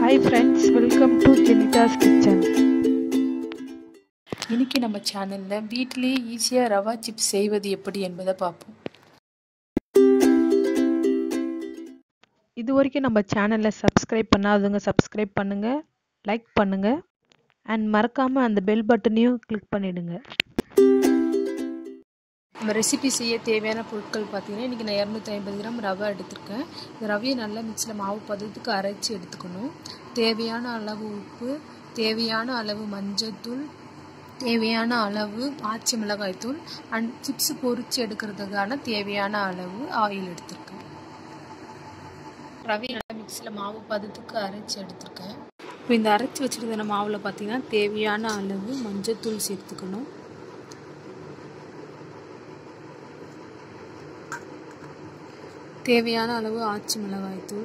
hi friends welcome to Jenitha's kitchen இன்னைக்கு நம்ம சேனலில் வீட்டிலேயே ஈஸியாக ரவா சிப்ஸ் செய்வது எப்படி என்பதை பார்ப்போம் இது வரைக்கும் நம்ம சேனலை சப்ஸ்கிரைப் பண்ணாதவங்க சப்ஸ்கிரைப் பண்ணுங்கள் லைக் பண்ணுங்கள் அண்ட் மறக்காமல் அந்த பெல் பட்டனையும் கிளிக் பண்ணிடுங்க நம்ம ரெசிபி செய்ய தேவையான பொருட்கள் பார்த்தீங்கன்னா இன்றைக்கி நான் இரநூத்தி ஐம்பது கிராம் ரவை எடுத்திருக்கேன் இந்த ரவையை நல்லா மிக்சியில் மாவு பதத்துக்கு அரைச்சி எடுத்துக்கணும் தேவையான அளவு உப்பு தேவையான அளவு மஞ்சள்தூள் தேவையான அளவு ஆச்சி மிளகாய்த்தூள் அண்ட் சிப்ஸ் பொரிச்சு எடுக்கிறதுக்கான தேவையான அளவு ஆயில் எடுத்திருக்கேன் ரவையை நல்லா மிக்சியில் மாவு பதத்துக்கு அரைச்சி எடுத்திருக்கேன் இப்போ இந்த அரைச்சி வச்சுருந்த மாவில் பார்த்தீங்கன்னா தேவையான அளவு மஞ்சள்தூள் சேர்த்துக்கணும் தேவையான அளவு ஆச்சி மிளகாய் தூள்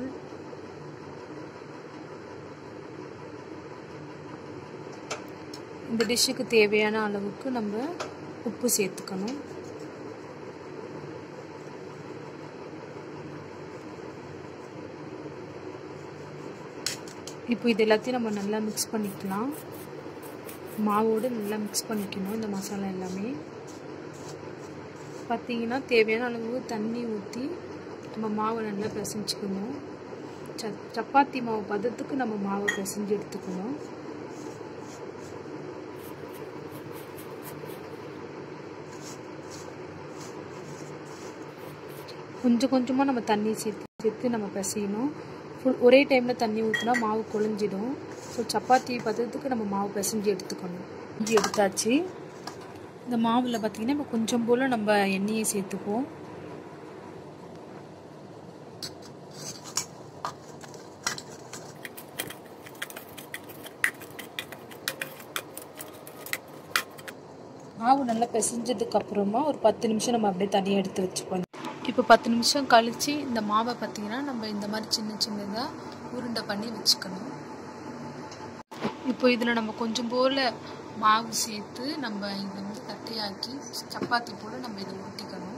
இந்த டிஷ்ஷுக்கு தேவையான அளவுக்கு நம்ம உப்பு சேர்த்துக்கணும் இப்போ இது எல்லாத்தையும் நம்ம நல்லா மிக்ஸ் பண்ணிக்கலாம் மாவோடு நல்லா மிக்ஸ் பண்ணிக்கணும் இந்த மசாலா எல்லாமே பார்த்தீங்கன்னா தேவையான அளவு தண்ணி ஊற்றி நம்ம மாவை நல்லா பிசைஞ்சுக்கணும் ச சப்பாத்தி மாவு பதத்துக்கு நம்ம மாவை பிசைஞ்சு எடுத்துக்கணும் கொஞ்சம் கொஞ்சமாக நம்ம தண்ணி சேர்த்து சேர்த்து நம்ம பிசையணும் ஃபுல் ஒரே டைமில் தண்ணி ஊற்றினா மாவு குழஞ்சிடும் ஸோ சப்பாத்தி பதத்துக்கு நம்ம மாவு பிசைஞ்சு எடுத்துக்கணும் இஞ்சி எடுத்தாச்சு இந்த மாவில் பார்த்திங்கன்னா இப்போ கொஞ்சம் போல் நம்ம எண்ணெயை சேர்த்துப்போம் மாவு நல்லா பிசைஞ்சதுக்கு அப்புறமா ஒரு பத்து நிமிஷம் நம்ம அப்படியே தனியாக எடுத்து வச்சுப்போம் இப்போ பத்து நிமிஷம் கழித்து இந்த மாவை பார்த்திங்கன்னா நம்ம இந்த மாதிரி சின்ன சின்னதாக உருண்டை பண்ணி வச்சுக்கணும் இப்போ இதில் நம்ம கொஞ்சம் போல் மாவு சேர்த்து நம்ம இதை வந்து கட்டையாக்கி சப்பாத்தி போல் நம்ம இதை உருட்டிக்கணும்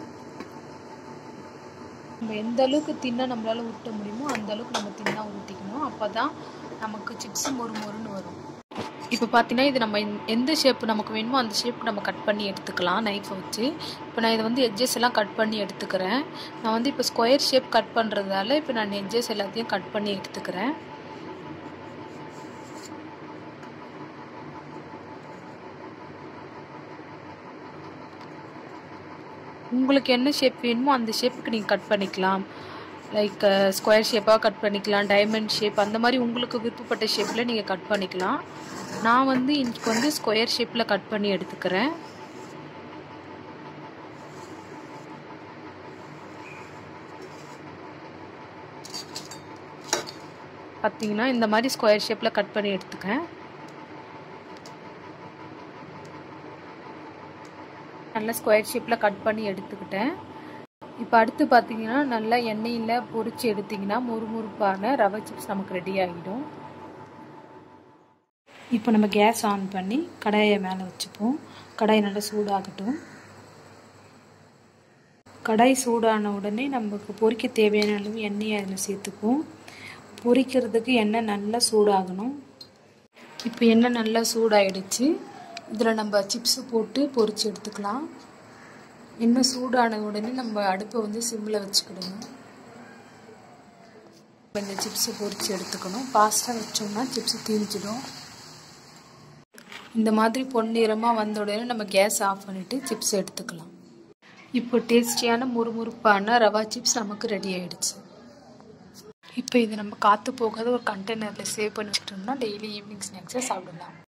நம்ம எந்த அளவுக்கு தின்னா நம்மளால் உருட்ட முடியுமோ அந்த அளவுக்கு நம்ம தின்னா உருட்டிக்கணும் அப்போ தான் நமக்கு சிப்ஸ் மொறு மொறுன்னு வரும் இப்போ பார்த்தீங்கன்னா இது நம்ம எந்த ஷேப் நமக்கு வேணுமோ அந்த ஷேப் நம்ம கட் பண்ணி எடுத்துக்கலாம் நைஃபை வச்சு இப்போ நான் இதை வந்து எட்ஜஸ் எல்லாம் கட் பண்ணி எடுத்துக்கிறேன் நான் வந்து இப்போ ஸ்கொயர் ஷேப் கட் பண்ணுறதால இப்போ நான் எட்ஜஸ் எல்லாத்தையும் கட் பண்ணி எடுத்துக்கிறேன் உங்களுக்கு என்ன ஷேப் வேணுமோ அந்த ஷேப்புக்கு நீங்கள் கட் பண்ணிக்கலாம் லைக் ஸ்கொயர் ஷேப்பாக கட் பண்ணிக்கலாம் டைமண்ட் ஷேப் அந்த மாதிரி உங்களுக்கு விருப்பப்பட்ட ஷேப்பில் நீங்கள் கட் பண்ணிக்கலாம் நான் வந்து இன்னைக்கு வந்து ஸ்கொயர் ஷேப்பில் கட் பண்ணி எடுத்துக்கிறேன் பார்த்தீங்கன்னா இந்த மாதிரி ஸ்கொயர் ஷேப்பில் கட் பண்ணி எடுத்துக்கேன் நல்லா ஸ்கொயர் ஷேப்பில் கட் பண்ணி எடுத்துக்கிட்டேன் இப்போ அடுத்து பார்த்தீங்கன்னா நல்லா எண்ணெயில் பொரிச்சு எடுத்திங்கன்னா முறுமுறுப்பான ரவை சிப்ஸ் நமக்கு ரெடி ஆகிடும் இப்போ நம்ம கேஸ் ஆன் பண்ணி கடாயை மேலே வச்சுப்போம் கடாய் நல்லா சூடாகட்டும் கடாய் சூடான உடனே நமக்கு பொரிக்க தேவையான அளவு எண்ணெயை அதில் சேர்த்துப்போம் பொரிக்கிறதுக்கு எண்ணெய் நல்லா சூடாகணும் இப்போ எண்ணெய் நல்லா சூடாயிடுச்சு இதில் நம்ம சிப்ஸு போட்டு பொரிச்சு எடுத்துக்கலாம் எண்ணெய் சூடான உடனே நம்ம அடுப்பை வந்து சிம்மில் வச்சுக்கிடணும் இந்த சிப்ஸை பொரிச்சு எடுத்துக்கணும் பாஸ்ட்டாக வச்சோம்னா சிப்ஸு தீஞ்சிடும் இந்த மாதிரி பொன்னிறமாக வந்த உடனே நம்ம கேஸ் ஆஃப் பண்ணிவிட்டு சிப்ஸ் எடுத்துக்கலாம் இப்போ டேஸ்டியான முறுமுறுப்பான ரவா சிப்ஸ் நமக்கு ரெடி ஆயிடுச்சு இப்போ இது நம்ம காற்று போகாத ஒரு கண்டெய்னரில் சேவ் பண்ணி வச்சுட்டோம்னா டெய்லி ஈவினிங் ஸ்நாக்ஸை சாப்பிடலாம்